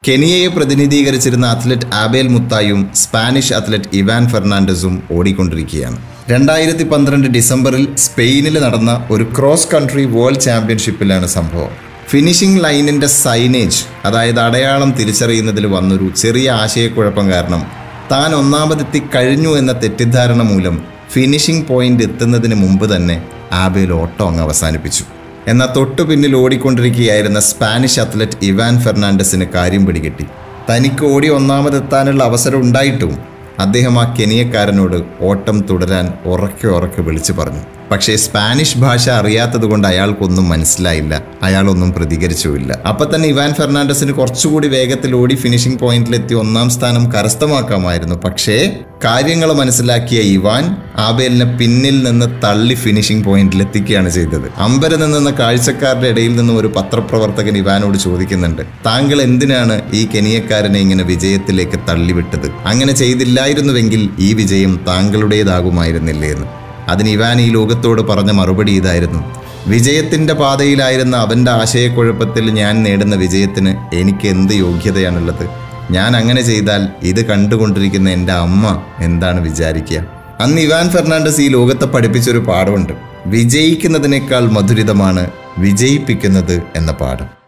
കെനിയയെ പ്രതിനിധീകരിച്ചിരുന്ന athlete Abel മുത്തായും Spanish athlete Ivan ഫെർണാണ്ടസും ഓടിക്കൊണ്ടിരിക്കുകയാണ് രണ്ടായിരത്തി പന്ത്രണ്ട് ഡിസംബറിൽ സ്പെയിനിൽ നടന്ന ഒരു ക്രോസ് കൺട്രി വേൾഡ് ചാമ്പ്യൻഷിപ്പിലാണ് സംഭവം ഫിനിഷിംഗ് ലൈനിൻ്റെ സൈനേജ് അതായത് അടയാളം തിരിച്ചറിയുന്നതിൽ വന്നൊരു ചെറിയ ആശയക്കുഴപ്പം കാരണം താൻ ഒന്നാമതെത്തി കഴിഞ്ഞു എന്ന തെറ്റിദ്ധാരണ മൂലം ഫിനിഷിംഗ് പോയിന്റ് എത്തുന്നതിന് മുമ്പ് തന്നെ ആബേൽ ഓട്ടം അങ്ങ് അവസാനിപ്പിച്ചു എന്നാൽ തൊട്ടു പിന്നിൽ ഓടിക്കൊണ്ടിരിക്കുകയായിരുന്ന സ്പാനിഷ് അത്ലറ്റ് ഇവാൻ ഫെർണാണ്ടസിന് കാര്യം പിടികിട്ടി തനിക്ക് ഓടി ഒന്നാമതെത്താനുള്ള അവസരം ഉണ്ടായിട്ടും അദ്ദേഹം ആ കെനിയക്കാരനോട് ഓട്ടം തുടരാൻ ഉറക്കെ ഉറക്കെ വിളിച്ചു പറഞ്ഞു പക്ഷേ സ്പാനിഷ് ഭാഷ അറിയാത്തത് കൊണ്ട് അയാൾക്കൊന്നും മനസ്സിലായില്ല അയാളൊന്നും പ്രതികരിച്ചുമില്ല അപ്പൊ തന്നെ ഇവാൻ ഫെർണാണ്ടസിന് കുറച്ചുകൂടി വേഗത്തിൽ ഓടി ഫിനിഷിംഗ് പോയിന്റിലെത്തി ഒന്നാം സ്ഥാനം കരസ്ഥമാക്കാമായിരുന്നു പക്ഷേ കാര്യങ്ങൾ മനസ്സിലാക്കിയ ഇവാൻ ആബേലിനെ പിന്നിൽ നിന്ന് തള്ളി ഫിനിഷിംഗ് പോയിന്റിൽ എത്തിക്കുകയാണ് ചെയ്തത് അമ്പര നിന്ന കാഴ്ചക്കാരുടെ ഇടയിൽ നിന്നും ഒരു പത്രപ്രവർത്തകൻ ഇവാനോട് ചോദിക്കുന്നുണ്ട് താങ്കൾ എന്തിനാണ് ഈ കെനിയക്കാരനെ ഇങ്ങനെ വിജയത്തിലേക്ക് തള്ളിവിട്ടത് അങ്ങനെ ചെയ്തില്ലായിരുന്നുവെങ്കിൽ ഈ വിജയം താങ്കളുടേതാകുമായിരുന്നില്ലേ എന്ന് അതിന് ഇവാൻ ഈ ലോകത്തോട് പറഞ്ഞ മറുപടി ഇതായിരുന്നു വിജയത്തിൻ്റെ പാതയിലായിരുന്ന അവൻ്റെ ആശയക്കുഴപ്പത്തിൽ ഞാൻ നേടുന്ന വിജയത്തിന് എനിക്ക് എന്ത് യോഗ്യതയാണുള്ളത് ഞാൻ അങ്ങനെ ചെയ്താൽ ഇത് കണ്ടുകൊണ്ടിരിക്കുന്ന എൻ്റെ അമ്മ എന്താണ് വിചാരിക്കുക അന്ന് ഇവാൻ ഫെർണാണ്ടസ് ഈ ലോകത്തെ പഠിപ്പിച്ചൊരു പാഠമുണ്ട് വിജയിക്കുന്നതിനേക്കാൾ മധുരിതമാണ് വിജയിപ്പിക്കുന്നത് എന്ന പാഠം